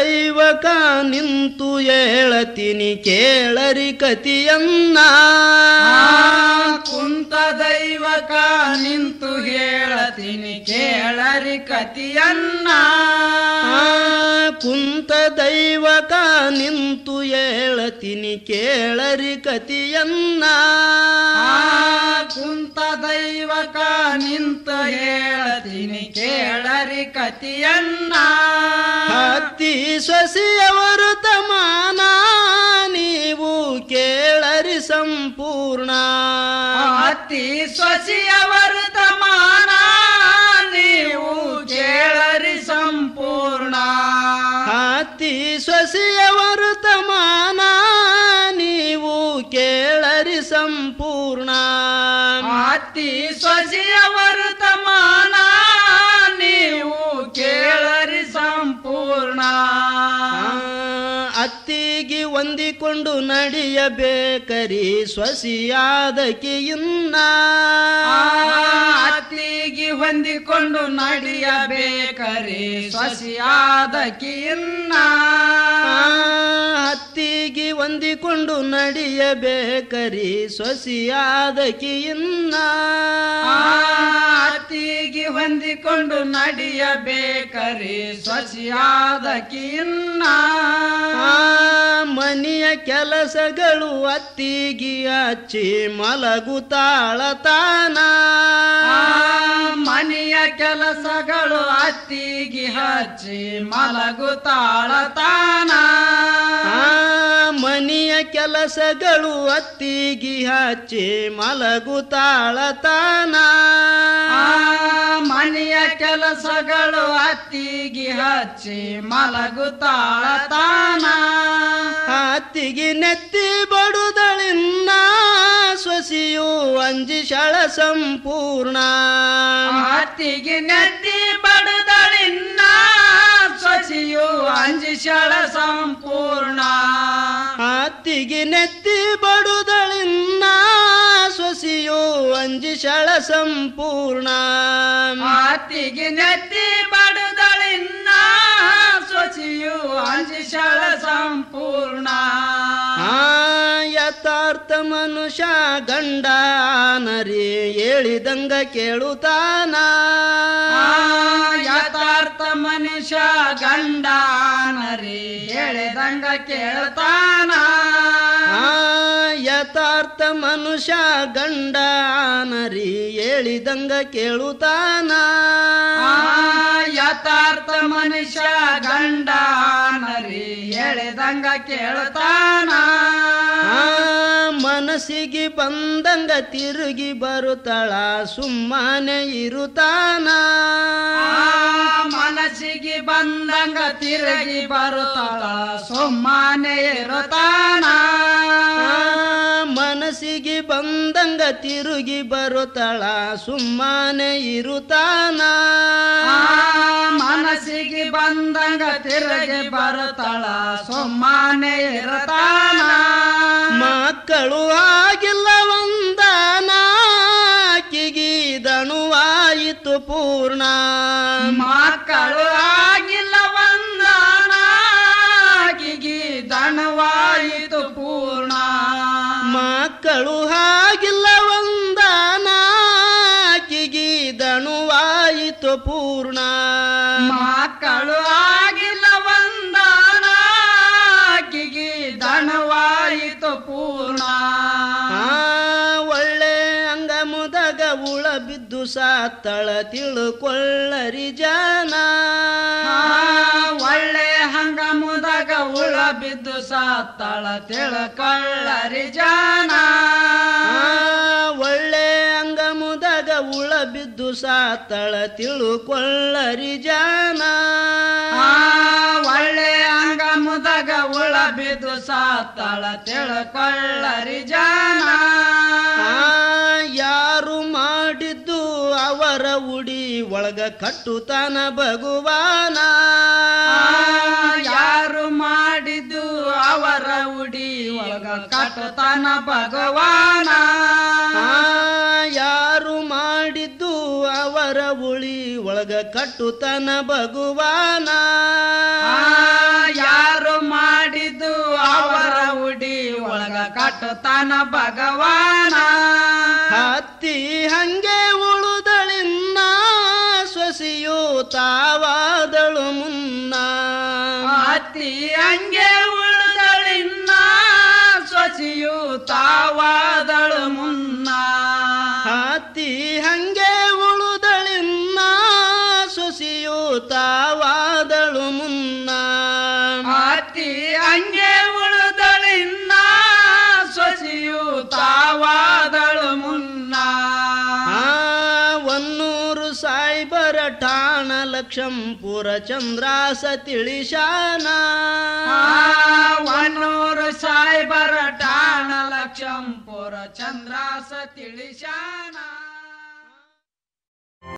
ದೈವಕ ನಿಂತು ಹೇಳತೀನಿ ಕೇಳರಿ ಕತಿಯನ್ನ ಕುಂತ ದೈವಕ ನಿಂತು ಹೇಳತೀನಿ ಕೇಳರಿ ಕತಿಯನ್ನ ಆ, ಕುಂತ ದೈವಕ ನಿಂತು ಹೇಳತೀನಿ ಕೇಳರಿ ಕತಿಯನ್ನ ಕುಂತ ದೈವಕ ನಿಂತು ಹೇಳತೀನಿ ಕೇಳರಿ ಕತಿಯನ್ನ ಹತ್ತಿ ಸೊಸೆಯವರು ತಮಾನ ನೀವು ಕೇಳರಿ ಸಂಪೂರ್ಣ ಅತಿ ಸೊಸಿಯವರ ತಮಾನ ನೀವು ಕೇಳರಿ ಸಂಪೂರ್ಣ ಹತ್ತಿ ಸೊಸೆಯವರು ತಮಾನ ನೀವು ಕೇಳರಿ ಸಂಪೂರ್ಣ ಅತಿ ಸೊಸಿಯವರ ತಮಾನ ನೀವು ಕೇಳರಿ ಸಂಪೂರ್ಣ ಆ, ಅತ್ತಿಗೆ ಹೊಂದಿಕೊಂಡು ನಡೆಯಬೇಕರಿ ಸೊಸಿಯಾದಕಿಯನ್ನ ಅತ್ತಿಗೆ ಹೊಂದಿಕೊಂಡು ನಡೆಯಬೇಕರಿ ಸೊಸಿಯಾದಕಿಯನ್ನ ಹತ್ತಿಗೆ ಹೊಂದಿಕೊಂಡು ನಡೆಯಬೇಕರಿ ಸೊಸಿಯಾದಕಿಯನ್ನ ಅತ್ತಿಗೆ ಹೊಂದಿಕೊಂಡು ನಡೆಯಬೇಕರಿ ಸೊಸಿಯಾದಕಿಯನ್ನ ಆ, ಮನೆಯ ಕೆಲಸಗಳು ಅತ್ತಿಗೆ ಹಚ್ಚಿ ಮಲಗುತ್ತಾಳ ತಾನ ಮನೆಯ ಕೆಲಸಗಳು ಅತ್ತಿಗೆ ಹಚ್ಚಿ ಮಲಗುತ್ತಾಳ ತಾನ ಆ, ಮನೆಯ ಕೆಲಸಗಳು ಅತ್ತಿಗೆ ಹಚ್ಚಿ ಮಲಗುತ್ತಾಳ ತಾನ ಮನೆಯ ಕೆಲಸಗಳು ಅತ್ತಿಗೆ ಹಚ್ಚಿ ಮಲಗುತ್ತಾಳ ತಾನ ಅತ್ತಿಗೆ ನೆತ್ತಿ ಬಡುದಳಿನ್ನ ಸೊಸಿಯು ಅಂಜಿಶಳ ಸಂಪೂರ್ಣ ಅತ್ತಿಗೆ ನೆತ್ತಿ ಬಡದಳಿನ್ನ ಸೊಸಿಯು ಅಂಜಿಶಳ ಸಂಪೂರ್ಣ ಅತ್ತಿಗೆ ನೆತ್ತಿ ಬಡುದಳಿನ್ನ ಸೊಸಿಯು ಅಂಜಿಶಳ ಸಂಪೂರ್ಣ ಅತ್ತಿಗೆ ನೆತ್ತಿ ಬಡದಳಿನ್ನ ಸೊಸಿಯು ಅಂಜಿಶಳ ಸಂಪೂರ್ಣ ಆ ಯಥಾರ್ಥ ಮನುಷ್ಯ ಗಂಡ ನರಿ ಹೇಳಿದಂಗ ಕೇಳುತ್ತಾನ ಯಥಾರ್ಥ ಮನುಷ್ಯ ಗಂಡ ನರಿ ಹೇಳಿದಂಗ ಕೇಳ್ತಾನ ಆ ಯಥಾರ್ಥ ಮನುಷ್ಯ ಗಂಡ ನರಿ ಹೇಳಿದಂಗ ಕೇಳುತ್ತಾನ ಯಥಾರ್ಥ ಮನುಷ್ಯ ಗಂಡ ನರಿ ಹೇಳಿದಂಗ ಕೇಳ್ತಾನ ಆ ಮನಸ್ಸಿಗೆ ಬಂದಂಗ ತಿರುಗಿ ಬರುತ್ತಾಳ ಸುಮ್ಮನೆ ಇರುತ್ತಾನ ಮನಸ್ಸಿಗೆ ಬಂದಂಗ ತಿರುಗಿ ಬರುತ್ತಾಳ ಸುಮ್ಮನೆ ಇರುತ್ತಾನ ಆ, ಮನಸ್ಸಿಗೆ ಬಂದಂಗ ತಿರುಗಿ ಬರುತ್ತಾಳ ಸುಮ್ಮನೆ ಇರುತ್ತಾನ ಮನಸ್ಸಿಗೆ ಬಂದಂಗ ತಿರುಗಿ ಬರುತ್ತಾಳ ಸುಮ್ಮನೆ ಇರುತ್ತಾನ ಮಕ್ಕಳು ಆಗಿಲ್ಲ ಒಂದಾನ ಆಕಿಗೆ ದಣುವಾಯಿತು ಪೂರ್ಣ ಮಕ್ಕಳು ಆಗಿಲ್ಲ ಒಂದಾನ ಆಕಿಗೆ ದಣವಾಯಿತು ಪೂರ್ಣ ಮಕ್ಕಳು ಆಗಿಲ್ಲ ಒಂದಾನ ಆಕಿಗೆ ದಣುವಾಯಿತು ಪೂರ್ಣ ಮಕ್ಕಳು ಆಗಿಲ್ಲ ಒಂದಾನ ಆಕಿಗೆ ದಣವಾಯಿತು ಪೂರ್ಣ ಆ ಒಳ್ಳೆ ಅಂಗಮುದಾಗ ಉಳ ಬಿದ್ದು ಸಾತಳ ತಿಳುಕೊಳ್ಳರಿ ಜನ ಆ, ಒಳ್ಳೆ ಹಂಗಮುದಾಗ ಉಳ ಬಿದ್ದು ಸಾತ್ತಾಳ ತಿಳ್ಕೊಳ್ಳರಿ ಜನ ಆ, ಒಳ್ಳೆ ಅಂಗಮುದಾಗ ಉಳ ಬಿದ್ದು ಸಾತಳ ತಿಳುಕೊಳ್ಳರಿ ಜನ ಆ, ಒಳ್ಳೆ ಹಂಗಮುದಾಗ ಉಳ ಬಿದ್ದು ಸಾತ್ತಾಳ ತಿಳ್ಕೊಳ್ಳರಿ ಜನ ಆ, ಯಾರು ಮಾಡಿದ್ದು ಅವರ ಉಡಿ ಒಳಗ ಕಟ್ಟುತ್ತಾನ ಭಗವಾನ ಆ, ಯಾರು ಮಾಡಿದ್ದು ಅವರ ಉಡಿ ಒಳಗ ಕಟ್ಟುತ್ತಾನ ಭಗವಾನ ಆ, ಯಾರು ಮಾಡಿದ್ದು ಅವರ ಉಳಿ ಒಳಗ ಕಟ್ಟುತ್ತಾನ ಭಗವಾನ ಆ, ಕಟ್ಟತಾನ ಭಗವಾನ ಹತ್ತಿ ಹಂಗೆ ಉಳುದಳಿನ್ನ ಸೊಸಿಯು ತಾವಾದಳು ಮುನ್ನ ಅತಿ ಹಂಗೆ ಉಳಿದಳಿನ್ನ ಸ್ವಚಿಯು ತಾವಾದಳು ಮುನ್ನ ಹತ್ತಿ ಹಂಗೆ ಉಳುದಳಿನ್ನ ಸೊಸಿಯು ತಾವಾದಳು ಮುನ್ನ ಅತಿ ಹಂಗೆ ಉಳಿದಳಿನ್ನ ಸ್ವಚಿಯು ತಾವಾದಳು ಮುನ್ನ ಆ ಒನ್ನೂರು ಸಾಯಿಬರ ಠಾಣ ಲಕ್ಷಂಪುರ ಚಂದ್ರಾಸ ತಿಳಿಶಾನ ವನ್ನೂರು ಸಾಯಿಬರ ಠಾಣ ಲಕ್ಷಂಪುರ ಚಂದ್ರಾಸ ತಿಳಿಶಾನ